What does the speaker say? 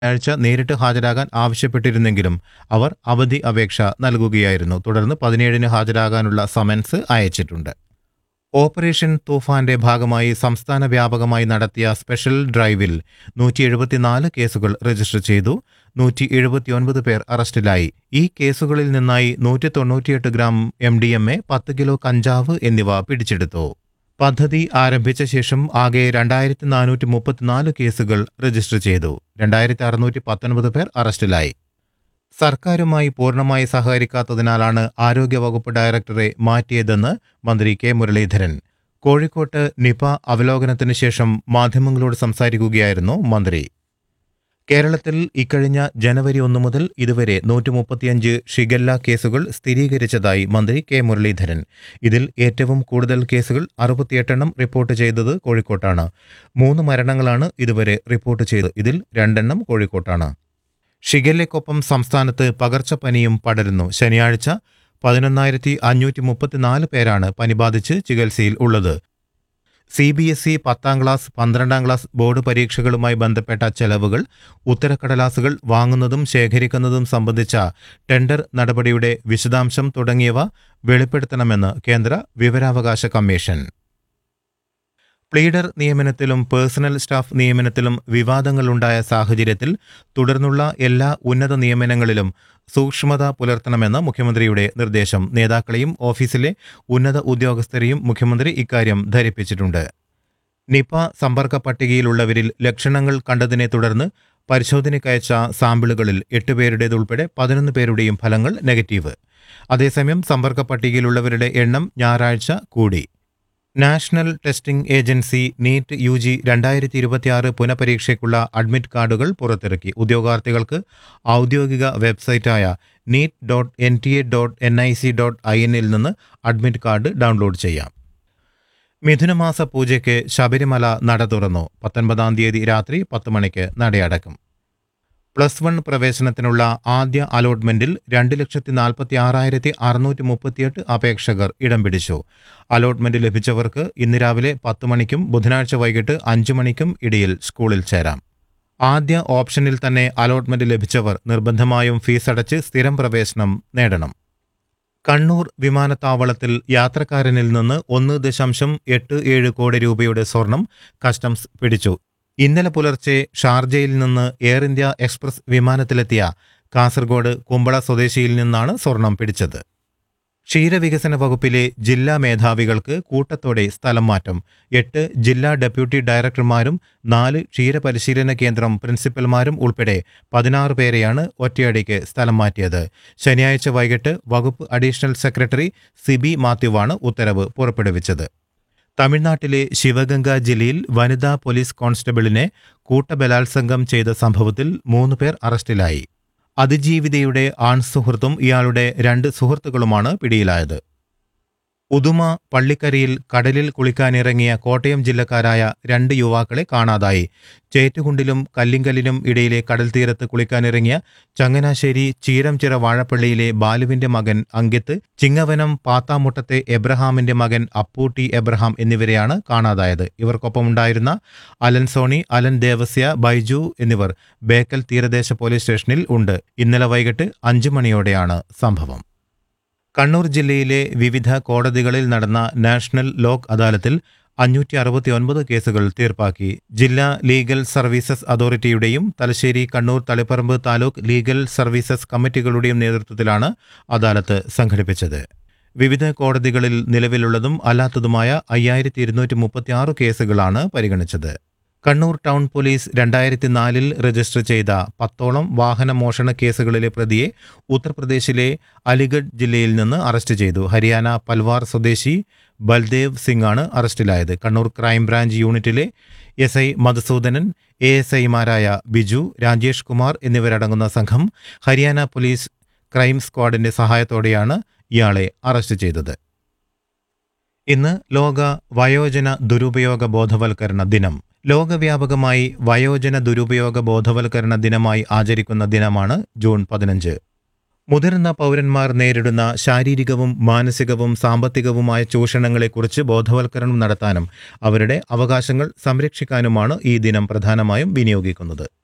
ആഴ്ച നേരിട്ട് ഹാജരാകാൻ ആവശ്യപ്പെട്ടിരുന്നെങ്കിലും അവർ അവധി അപേക്ഷ നൽകുകയായിരുന്നു തുടർന്ന് പതിനേഴിന് ഹാജരാകാനുള്ള സമൻസ് അയച്ചിട്ടുണ്ട് ഓപ്പറേഷൻ തൂഫാന്റെ ഭാഗമായി സംസ്ഥാന വ്യാപകമായി നടത്തിയ സ്പെഷ്യൽ ഡ്രൈവിൽ നൂറ്റി എഴുപത്തിനാല് കേസുകൾ രജിസ്റ്റർ ചെയ്തു നൂറ്റി എഴുപത്തിയൊൻപത് പേർ അറസ്റ്റിലായി ഈ കേസുകളിൽ നിന്നായി നൂറ്റി തൊണ്ണൂറ്റിയെട്ട് gram M D M A പത്ത് കിലോ കഞ്ചാവ് എന്നിവ പിടിച്ചെടുത്തു പദ്ധതി ആരംഭിച്ച ശേഷം ആകെ രണ്ടായിരത്തി നാനൂറ്റി മുപ്പത്തിനാല് കേസുകൾ രജിസ്റ്റർ ചെയ്തു രണ്ടായിരത്തി അറുന്നൂറ്റി പത്തൊൻപത് പേർ അറസ്റ്റിലായി സർക്കാരുമായി പൂർണ്ണമായി സഹകരിക്കാത്തതിനാലാണ് ആരോഗ്യവകുപ്പ് ഡയറക്ടറെ മാറ്റിയതെന്ന് മന്ത്രി കെ മുരളീധരൻ കോഴിക്കോട്ട് നിപ അവലോകനത്തിന് ശേഷം മാധ്യമങ്ങളോട് സംസാരിക്കുകയായിരുന്നു മന്ത്രി കേരളത്തിൽ ഇക്കഴിഞ്ഞ ജനുവരി ഒന്ന് മുതൽ ഇതുവരെ നൂറ്റി മുപ്പത്തിയഞ്ച് ഷിഗല്ല കേസുകൾ സ്ഥിരീകരിച്ചതായി മന്ത്രി കെ മുരളീധരൻ ഇതിൽ ഏറ്റവും കൂടുതൽ കേസുകൾ അറുപത്തിയെട്ടെണ്ണം റിപ്പോർട്ട് ചെയ്തത് കോഴിക്കോട്ടാണ് മൂന്ന് മരണങ്ങളാണ് ഇതുവരെ റിപ്പോർട്ട് ചെയ്തത് ഇതിൽ രണ്ടെണ്ണം കോഴിക്കോട്ടാണ് ഷിഗല്ലയ്ക്കൊപ്പം സംസ്ഥാനത്ത് പകർച്ചപ്പനിയും പടരുന്നു ശനിയാഴ്ച പതിനൊന്നായിരത്തി അഞ്ഞൂറ്റി മുപ്പത്തിനാല് പേരാണ് പനി ബാധിച്ച് ചികിത്സയിൽ ഉള്ളത് സി ബി എസ് ഇ പത്താം ക്ലാസ് പന്ത്രണ്ടാം ക്ലാസ് ബോർഡ് പരീക്ഷകളുമായി ബന്ധപ്പെട്ട ചെലവുകൾ ഉത്തരക്കടലാസുകൾ വാങ്ങുന്നതും ശേഖരിക്കുന്നതും സംബന്ധിച്ച ടെൻഡർ നടപടിയുടെ വിശദാംശം തുടങ്ങിയവ വെളിപ്പെടുത്തണമെന്ന് കേന്ദ്ര വിവരാവകാശ കമ്മീഷൻ പ്ലീഡർ നിയമനത്തിലും പേഴ്സണൽ സ്റ്റാഫ് നിയമനത്തിലും വിവാദങ്ങളുണ്ടായ സാഹചര്യത്തിൽ തുടർന്നുള്ള എല്ലാ ഉന്നത നിയമനങ്ങളിലും സൂക്ഷ്മത പുലർത്തണമെന്ന് മുഖ്യമന്ത്രിയുടെ നിർദ്ദേശം നേതാക്കളെയും ഓഫീസിലെ ഉന്നത ഉദ്യോഗസ്ഥരെയും മുഖ്യമന്ത്രി ഇക്കാര്യം ധരിപ്പിച്ചിട്ടുണ്ട് നിപ സമ്പർക്ക പട്ടികയിലുള്ളവരിൽ ലക്ഷണങ്ങൾ കണ്ടതിനെ തുടർന്ന് പരിശോധനയ്ക്കയച്ച സാമ്പിളുകളിൽ എട്ട് പേരുടേതുൾപ്പെടെ പതിനൊന്ന് പേരുടെയും ഫലങ്ങൾ നെഗറ്റീവ് അതേസമയം സമ്പർക്ക പട്ടികയിലുള്ളവരുടെ എണ്ണം ഞായറാഴ്ച കൂടി national testing agency NEET U G രണ്ടായിരത്തി ഇരുപത്തിയാറ് പുനഃപരീക്ഷയ്ക്കുള്ള അഡ്മിറ്റ് കാർഡുകൾ പുറത്തിറക്കി ഉദ്യോഗാർത്ഥികൾക്ക് ഔദ്യോഗിക വെബ്സൈറ്റായ NEET dot N T A dot N I C dot I എന്നിൽ നിന്ന് അഡ്മിറ്റ് കാർഡ് ഡൗൺലോഡ് ചെയ്യാം മിഥുനമാസ പൂജയ്ക്ക് ശബരിമല നട തുറന്നു പത്തൊൻപതാം തീയതി രാത്രി പത്ത് മണിക്ക് നടയടക്കും പ്ലസ് വൺ പ്രവേശനത്തിനുള്ള ആദ്യ അലോട്ട്മെന്റിൽ രണ്ട് ലക്ഷത്തി നാൽപ്പത്തി ആറായിരത്തി അറുന്നൂറ്റി മുപ്പത്തിയെട്ട് അപേക്ഷകർ ഇടം പിടിച്ചു അലോട്ട്മെന്റ് ലഭിച്ചവർക്ക് ഇന്ന് രാവിലെ പത്ത് മണിക്കും ബുധനാഴ്ച വൈകിട്ട് അഞ്ച് മണിക്കും ഇടയിൽ സ്കൂളിൽ ചേരാം ആദ്യ ഓപ്ഷനിൽ തന്നെ അലോട്ട്മെന്റ് ലഭിച്ചവർ നിർബന്ധമായും ഫീസ് അടച്ച് സ്ഥിരം പ്രവേശനം നേടണം കണ്ണൂർ വിമാനത്താവളത്തിൽ യാത്രക്കാരനിൽ നിന്ന് ഒന്ന് ദശാംശം എട്ട് ഏഴ് കോടി രൂപയുടെ സ്വർണം കസ്റ്റംസ് പിടിച്ചു ഇന്നലെ പുലർച്ചെ ഷാർജയിൽ നിന്ന് എയർ ഇന്ത്യ എക്സ്പ്രസ് വിമാനത്തിലെത്തിയ കാസർഗോഡ് കുമ്പള സ്വദേശിയിൽ നിന്നാണ് സ്വർണം പിടിച്ചത് ക്ഷീരവികസന വകുപ്പിലെ ജില്ലാ മേധാവികൾക്ക് കൂട്ടത്തോടെ സ്ഥലം മാറ്റം എട്ട് ജില്ലാ ഡെപ്യൂട്ടി ഡയറക്ടർമാരും നാല് ക്ഷീരപരിശീലന കേന്ദ്രം പ്രിൻസിപ്പൽമാരും ഉൾപ്പെടെ പതിനാറ് പേരെയാണ് ഒറ്റയടിക്ക് സ്ഥലം മാറ്റിയത് ശനിയാഴ്ച വൈകിട്ട് വകുപ്പ് അഡീഷണൽ സെക്രട്ടറി സിബി മാത്യുവാണ് ഉത്തരവ് പുറപ്പെടുവിച്ചത് തമിഴ്നാട്ടിലെ ശിവഗംഗ ജില്ലയിൽ വനിതാ പോലീസ് കോൺസ്റ്റബിളിനെ കൂട്ടബലാത്സംഗം ചെയ്ത സംഭവത്തിൽ മൂന്ന് പേർ അറസ്റ്റിലായി അതിജീവിതയുടെ ആൺസുഹൃത്തും ഇയാളുടെ രണ്ട് സുഹൃത്തുക്കളുമാണ് പിടിയിലായത് ഉദുമ പള്ളിക്കരയിൽ കടലിൽ കുളിക്കാനിറങ്ങിയ കോട്ടയം ജില്ലക്കാരായ രണ്ട് യുവാക്കളെ കാണാതായി ചേറ്റുകുണ്ടിലും കല്ലിങ്കലിനും ഇടയിലെ കടൽ തീരത്ത് കുളിക്കാനിറങ്ങിയ ചങ്ങനാശ്ശേരി ചീരംചിറ വാഴപ്പള്ളിയിലെ ബാലുവിന്റെ മകൻ അങ്കിത്ത് ചിങ്ങവനം പാത്താമുട്ടത്തെ എബ്രഹാമിന്റെ മകൻ അപ്പൂട്ടി എബ്രഹാം എന്നിവരെയാണ് കാണാതായത് ഇവർക്കൊപ്പമുണ്ടായിരുന്ന അലൻ സോണി അലൻ ദേവസ്യ ബൈജു എന്നിവർ ബേക്കൽ തീരദേശ പോലീസ് സ്റ്റേഷനിൽ ഉണ്ട് ഇന്നലെ വൈകിട്ട് അഞ്ചു മണിയോടെയാണ് സംഭവം കണ്ണൂർ ജില്ലയിലെ വിവിധ കോടതികളിൽ നടന്ന നാഷണൽ ലോക് അദാലത്തിൽ അഞ്ഞൂറ്റി അറുപത്തിയൊൻപത് കേസുകൾ തീർപ്പാക്കി ജില്ലാ ലീഗൽ സർവീസസ് അതോറിറ്റിയുടെയും തലശ്ശേരി കണ്ണൂർ തളിപ്പറമ്പ് താലൂക്ക് ലീഗൽ സർവീസസ് കമ്മിറ്റികളുടെയും നേതൃത്വത്തിലാണ് അദാലത്ത് സംഘടിപ്പിച്ചത് വിവിധ കോടതികളിൽ നിലവിലുള്ളതും അല്ലാത്തതുമായ അയ്യായിരത്തി ഇരുന്നൂറ്റി മുപ്പത്തിയാറ് കേസുകളാണ് പരിഗണിച്ചത് കണ്ണൂർ ടൗൺ പോലീസ് രണ്ടായിരത്തി നാലിൽ രജിസ്റ്റർ ചെയ്ത പത്തോളം വാഹന മോഷണ കേസുകളിലെ പ്രതിയെ ഉത്തർപ്രദേശിലെ അലിഗഡ് ജില്ലയിൽ നിന്ന് അറസ്റ്റ് ചെയ്തു ഹരിയാന പൽവാർ സ്വദേശി ബൽദേവ് സിംഗ് ആണ് അറസ്റ്റിലായത് കണ്ണൂർ ക്രൈംബ്രാഞ്ച് യൂണിറ്റിലെ S I Madhusoodanan A S ഐമാരായ ബിജു രാജേഷ് കുമാർ എന്നിവരടങ്ങുന്ന സംഘം ഹരിയാന പോലീസ് ക്രൈം സ്ക്വാഡിന്റെ സഹായത്തോടെയാണ് ഇയാളെ അറസ്റ്റ് ചെയ്തത് ഇന്ന് ലോക വയോജന ദുരുപയോഗ ബോധവൽക്കരണ ദിനം ലോകവ്യാപകമായി വയോജന ദുരുപയോഗ ബോധവൽക്കരണ ദിനമായി ആചരിക്കുന്ന ദിനമാണ് ജൂൺ പതിനഞ്ച് മുതിർന്ന പൗരന്മാർ നേരിടുന്ന ശാരീരികവും മാനസികവും സാമ്പത്തികവുമായ ചൂഷണങ്ങളെക്കുറിച്ച് ബോധവൽക്കരണം നടത്താനും അവരുടെ അവകാശങ്ങൾ സംരക്ഷിക്കാനുമാണ് ഈ ദിനം പ്രധാനമായും വിനിയോഗിക്കുന്നത്